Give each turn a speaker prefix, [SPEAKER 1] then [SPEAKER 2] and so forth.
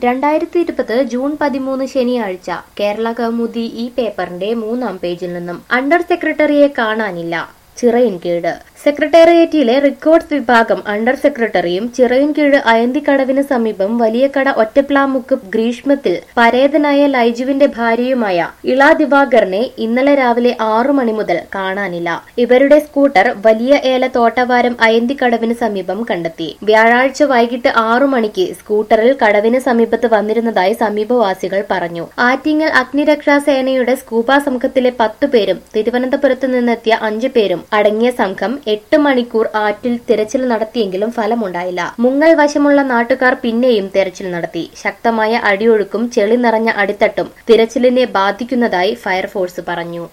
[SPEAKER 1] രണ്ടായിരത്തി ഇരുപത് ജൂൺ പതിമൂന്ന് ശനിയാഴ്ച കേരള കൗമുദി ഈ പേപ്പറിന്റെ മൂന്നാം പേജിൽ നിന്നും അണ്ടർ സെക്രട്ടറിയെ കാണാനില്ല ചിറയിൻകീഴ് സെക്രട്ടേറിയറ്റിലെ റെക്കോർഡ്സ് വിഭാഗം അണ്ടർ സെക്രട്ടറിയും ചിറയിൻകീഴ് അയന്തിക്കടവിന് സമീപം വലിയകട ഒറ്റപ്ലാമുക്ക് ഗ്രീഷ്മത്തിൽ പരേതനായ ലൈജുവിന്റെ ഭാര്യയുമായ ഇള ദിവാകറിനെ ഇന്നലെ രാവിലെ ആറു മണി മുതൽ കാണാനില്ല ഇവരുടെ സ്കൂട്ടർ വലിയ ഏല തോട്ടവാരം അയന്തിക്കടവിന് സമീപം കണ്ടെത്തി വ്യാഴാഴ്ച വൈകിട്ട് ആറു മണിക്ക് സ്കൂട്ടറിൽ കടവിന് സമീപത്ത് വന്നിരുന്നതായി സമീപവാസികൾ പറഞ്ഞു ആറ്റിങ്ങൽ അഗ്നിരക്ഷാ സേനയുടെ സ്കൂബ സംഘത്തിലെ പത്തു പേരും തിരുവനന്തപുരത്ത് നിന്നെത്തിയ അഞ്ചു പേരും അടങ്ങിയ സംഘം എട്ട് മണിക്കൂർ ആറ്റിൽ തിരച്ചിൽ നടത്തിയെങ്കിലും ഫലമുണ്ടായില്ല മുങ്ങൽ വശമുള്ള നാട്ടുകാർ പിന്നെയും തെരച്ചിൽ നടത്തി ശക്തമായ അടിയൊഴുക്കും ചെളി നിറഞ്ഞ അടിത്തട്ടും തിരച്ചിലിനെ ബാധിക്കുന്നതായി ഫയർഫോഴ്സ് പറഞ്ഞു